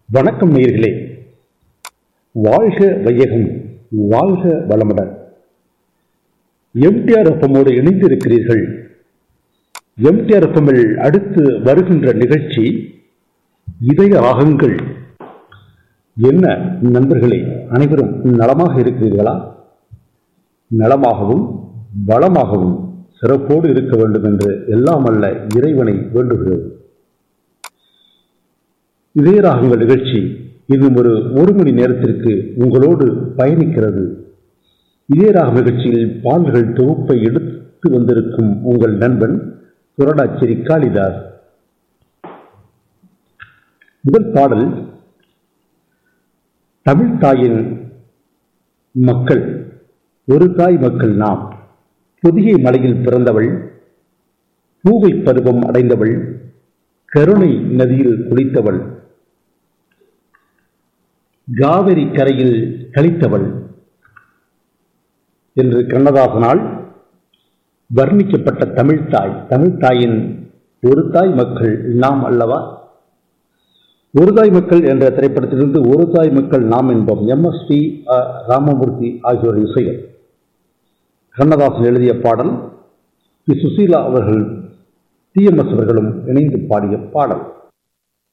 வணக்கம் நேயர்களே வாழ்க வையகம் வாழ்க வளமுடன் எம்டிஆர் எஃப்எம்மோடு இணைந்திருக்கிறீர்கள் எம்டிஆர் எஃப்எம்மில் அடுத்து வருகின்ற நிகழ்ச்சி இதய ராகங்கள் என்ன நண்பர்களே அனைவரும் நலமாக இருக்கிறீர்களா நலமாகவும் வளமாகவும் சிறப்போடு இருக்க வேண்டும் என்று எல்லாம் அல்ல இறைவனை வேண்டுகிறோம் இதே ராகங்கள் நிகழ்ச்சி இன்னும் ஒரு ஒரு மணி நேரத்திற்கு உங்களோடு பயணிக்கிறது இதே ராகம் நிகழ்ச்சியில் பாடல்கள் தொகுப்பை எடுத்து வந்திருக்கும் உங்கள் நண்பன் புரடாச்சேரி காளிதாஸ் முதல் பாடல் தமிழ் தாயின் மக்கள் ஒரு தாய் மக்கள் நாம் புதிய மலையில் பிறந்தவள் பூவை பருவம் அடைந்தவள் கருணை நதியில் குளித்தவள் காவிரி கரையில் கழித்தவள் என்று கண்ணதாசனால் வர்ணிக்கப்பட்ட தமிழ்த்தாய் தமிழ்த்தாயின் ஒரு தாய் மக்கள் நாம் அல்லவா ஒரு தாய் மக்கள் என்ற திரைப்படத்திலிருந்து ஒரு தாய் மக்கள் நாம் என்போம் எம் எஸ் பி ராமமூர்த்தி ஆகியோர் இசைகள் கண்ணதாசன் எழுதிய பாடல் பி சுசீலா அவர்கள் டி எம் எஸ் அவர்களும் இணைந்து பாடிய பாடல்